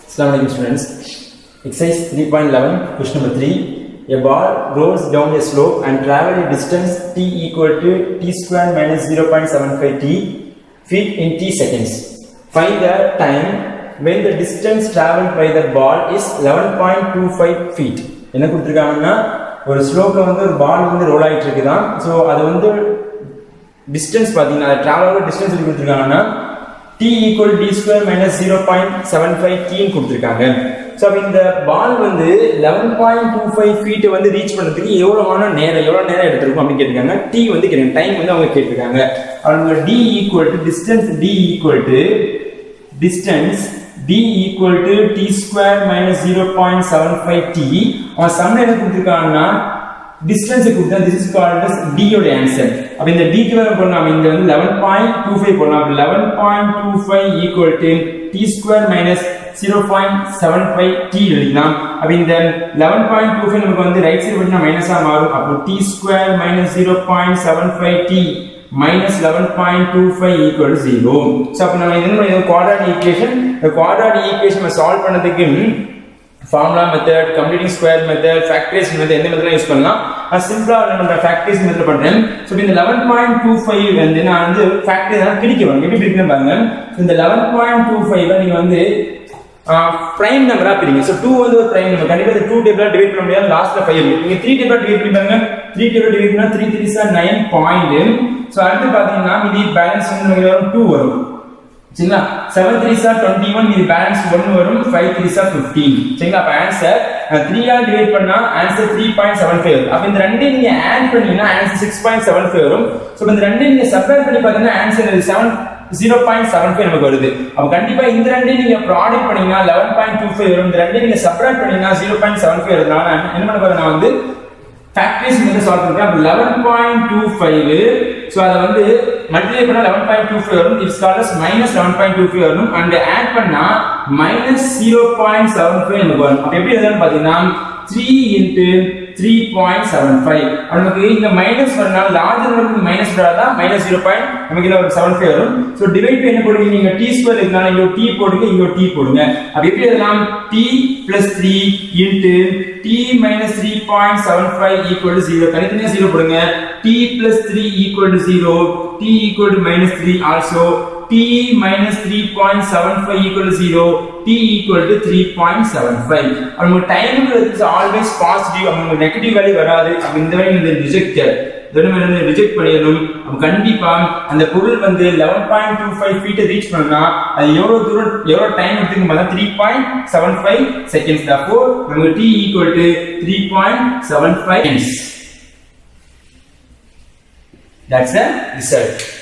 Assalamu alaikum students. Exercise 3.11, question number 3. A ball rolls down a slope and travel a distance t equal to t square minus 0.75 t feet in t seconds. Find the time when the distance traveled by the ball is 11.25 feet. என்ன கொடுத்துருக்காங்கன்னா ஒரு ஸ்லோப்ல வந்து ஒரு பால் வந்து role ஆயிட்டு இருக்குதான் so அது வந்து டிஸ்டன்ஸ் பார்த்தீங்கன்னா ட்ராவலோட டிஸ்டன்ஸ் எப்படி கொடுத்துருக்காங்கன்னா D equal T square minus zero point seven five டீன்னு கொடுத்துருக்காங்க ஸோ அப்போ இந்த பால் வந்து eleven point two five feet வந்து ரீச் பண்ணுறதுக்கு எவ்வளோமான நேரம் எவ்வளோ நேரம் எடுத்திருக்கும் அப்படின்னு கேட்டிருக்காங்க டி வந்து கேட்குறாங்க டைம் வந்து அவங்க கேட்டிருக்காங்க அவங்க D equal to distance D equal to distance d equal to t square minus 0.75 t அவன் சம்ல என்ன கொடுத்திருக்காங்கன்னா டிஸ்டன்ஸ் கொடுத்தா this is called as d யோட ஆன்சர் அப்ப இந்த d க்கு வேற போடலாம் இந்த வந்து 11.25 போடலாம் 11.25 equal to t square minus 0.75 t எழுதலாம் அப்ப இந்த 11.25 நமக்கு வந்து ரைட் சைடு பண்ணா மைனஸா மாறும் அப்போ t square minus 0.75 t minus 11.25 equal to 0 so அப்ப நம்ம என்ன பண்ணுவோம் குவாட்ராட்டிக் ஈக்குவேஷன் இந்த குவாட்ராட்டிக் ஈக்குவேஷன் சால்வ் பண்ணதுக்கு formula method completing square method factorization method எந்த மெத்தட்லாம் யூஸ் பண்ணலாம் நான் சிம்பிளா என்ன பண்றேன் ஃபேக்டரைசேஷன் மெத்தட் பண்றேன் ஸோ இந்த லெவன் பாயிண்ட் டூ ஃபைவ் வந்து நான் வந்து ஃபேக்டரி தான் பிரிக்கிறேன் எப்படி பிரிக்கிறேன் பாருங்க இந்த லெவன் பாயிண்ட் டூ ஃபைவ் நீங்க வந்து பிரைம் நம்பரா பிரிங்க ஸோ டூ வந்து ஒரு பிரைம் நம்பர் கண்டிப்பா இந்த டூ டேபிளா டிவைட் பண்ண முடியாது லாஸ்ட்ல ஃபைவ் நீங்க த்ரீ டேபிளா டிவைட் பண்ணி பாருங்க த்ரீ டேபிளா டிவைட் பண்ணா three three are nine point so அடுத்து பாத்தீங்கன்னா இது பேலன்ஸ் வந்து நமக்கு வரும் டூ வரும் சரிங்களா seven three are twenty one இது பேலன்ஸ் ஒன் வரும் ஃபைவ் த்ரீ சார் பிப்டீன் சரிங்களா அப்ப ஆன்சர் த்ரீ ஆல் டிவைட் பண்ணா answer three point seven five வரும் அப்ப இந்த ரெண்டையும் நீங்க ஆட் பண்ணீங்கன்னா answer six point seven five வரும் ஸோ இந்த ரெண்டையும் நீங்க செப்பரேட் பண்ணி பாத்தீங்கன்னா answer seven zero point seven five நமக்கு வருது அப்ப கண்டிப்பா இந்த ரெண்டையும் நீங்க ப்ராடக்ட் பண்ணீங்கன்னா லெவன் பாயிண்ட் டூ ஃபைவ் வரும் இந்த ரெண்டையும் நீங்க செப்பரேட் பண்ணீங்கன்னா ஜீரோ பாயிண்ட் செவன் ஃபைவ் வருதுனால நான் என்ன பண்ண போறேன் நான் வந்து ஃபேக்டரிஸ் வந்து சால்வ் பண்றேன் அப்ப eleven point two five so அதை வந்து மல்டிப்ளை பண்ணா லெவன் பாயிண்ட் டூ ஃபைவ் வரும் it's calls minus eleven point two five வரும் அண்ட் ஆட் பண்ணா minus zero point seven five நமக்கு வரும் அப்ப எப்படி எழுதலாம் பாத்தீங்கன்னா three into three point seven five நமக்கு இங்க மைனஸ் வரனால லார்ஜர் நம்பருக்கு மைனஸ் வராதான் மைனஸ் ஜீரோ பாயிண்ட் நமக்கு இதுல ஒரு செவன் ஃபைவ் வரும் ஸோ டிவைட் என்ன போடுவீங்க நீங்க டி ஸ்கொயர் இருக்கனால இங்க டி போடுங்க இங்க டி போடுங்க அப்ப எப்படி எழுதலாம் T plus three into T minus three point seven five equal to zero தனித்தனியா ஜீரோ போடுங்க T plus three equal to zero T equal to minus three also t minus 3.75 equal to 0 t equal to 3.75 அவங்க time is always positive அவங்க negative value வராது அப்ப இந்த value இந்த rejected வந்து reject பண்ணிடணும் அப்ப கண்டிப்பா அந்த பொருள் வந்து eleven point two five feet reach பண்ணா அது எவ்வளவு தூரம் எவ்வளவு டைம் எடுத்துக்கும் பார்த்தா three point seven five seconds அப்போ நமக்கு T equal to three point seven five that's the result